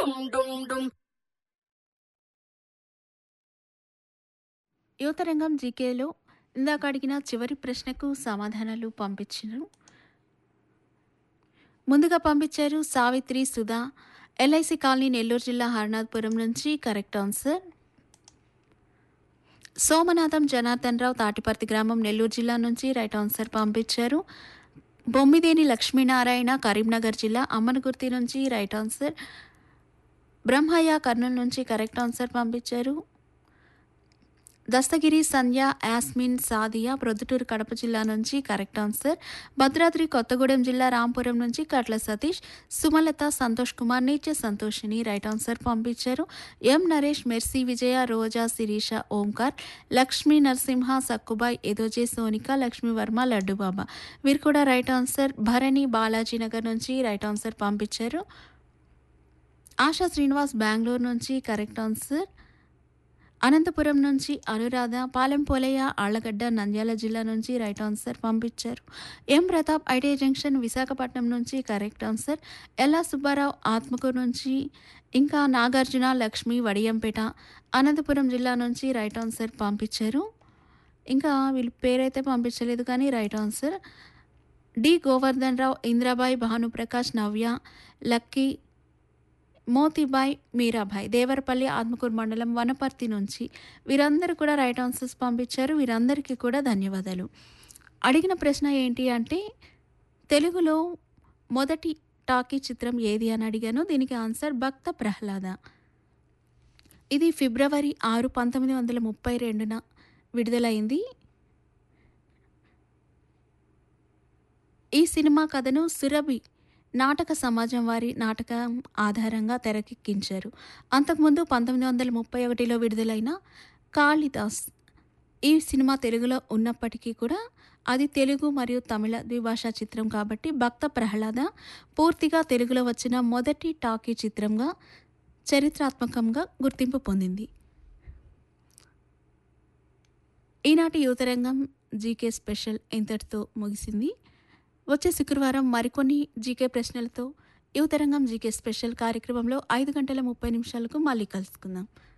డుమ్ డుమ్ డుమ్ యువతరంగం జీకేలో ఇందాక అడిగిన చివరి ప్రశ్నకు సమాధానాలు పంపించారు ముందుగా పంపించారు సావిత్రి సుధా ఎల్ఐసి కాలనీ నెల్లూరు జిల్లా హర్నాథ్పురం నుంచి కరెక్ట్ ఆన్సర్ సోమనాథం జనార్దన్ రావు తాటిపర్తి గ్రామం నెల్లూరు జిల్లా నుంచి రైట్ ఆన్సర్ పంపించారు బొమ్మిదేని లక్ష్మీనారాయణ కరీంనగర్ జిల్లా అమ్మనగుర్తి నుంచి రైట్ ఆన్సర్ బ్రహ్మయ్య కర్నూలు నుంచి కరెక్ట్ ఆన్సర్ పంపించారు దస్తగిరి సంధ్య యాస్మిన్ సాదియా ప్రొద్దుటూరు కడప జిల్లా నుంచి కరెక్ట్ ఆన్సర్ భద్రాద్రి కొత్తగూడెం జిల్లా రాంపురం నుంచి కట్ల సతీష్ సుమలత సంతోష్ కుమార్ నీచే సంతోషిని రైట్ ఆన్సర్ పంపించారు ఎం నరేష్ మెర్సీ విజయ రోజా శిరీష ఓంకార్ లక్ష్మీ నరసింహ సక్కుబాయ్ ఎదోజే సోనిక లక్ష్మీ వర్మ లడ్డుబాబా వీరు కూడా రైట్ ఆన్సర్ భరణి బాలాజీ నగర్ నుంచి రైట్ ఆన్సర్ పంపించారు ఆశా శ్రీనివాస్ బెంగళూరు నుంచి కరెక్ట్ ఆన్సర్ అనంతపురం నుంచి అనురాధ పాలెం పోలయ్య ఆళ్లగడ్డ నంద్యాల జిల్లా నుంచి రైట్ ఆన్సర్ పంపించారు M Pratap IT junction Visakhapatnam నుంచి కరెక్ట్ ఆన్సర్ ఎల్లా సుబ్బారావు ఆత్మకూరు నుంచి ఇంకా నాగార్జున లక్ష్మి వడియంపేట అనంతపురం జిల్లా నుంచి రైట్ ఆన్సర్ పంపించారు ఇంకా వీళ్ళ పేరైతే పంపించలేదు కానీ right answer D Govardhan Rao Indrabai Bhanuprakash Navya Lucky Motibai Mirabai Devarapalli Atmakur మండలం వనపర్తి నుంచి వీరందరూ కూడా రైట్ ఆన్సర్స్ పంపించారు వీరందరికీ కూడా ధన్యవాదాలు అడిగిన ప్రశ్న ఏంటి అంటే తెలుగులో మొదటి టాకీ చిత్రం ఏది అని అడిగాను దీనికి ఆన్సర్ భక్త ప్రహ్లాద ఇది ఫిబ్రవరి ఆరు పంతొమ్మిది వందల ముప్పై రెండున విడుదలైంది ఈ సినిమా కథను సురభి నాటక సమాజం వారి నాటకం ఆధారంగా తెరకెక్కించారు అంతకుముందు పంతొమ్మిది వందల ముప్పై ఒకటిలో విడుదలైన కాళిదాస్ ఈ సినిమా తెలుగులో ఉన్నప్పటికీ కూడా అది తెలుగు మరియు తమిళ ద్విభాషా చిత్రం కాబట్టి భక్త ప్రహ్లాద పూర్తిగా తెలుగులో వచ్చిన మొదటి టాకీ చిత్రంగా చరిత్రాత్మకంగా గుర్తింపు పొందింది ఈనాటి యువతరంగం జీకే స్పెషల్ ఇంతటితో ముగిసింది వచ్చే శుక్రవారం మరికొన్ని జీకే ప్రశ్నలతో యువతరంగం జీకే స్పెషల్ కార్యక్రమంలో ఐదు గంటల ముప్పై నిమిషాలకు మళ్ళీ కలుసుకుందాం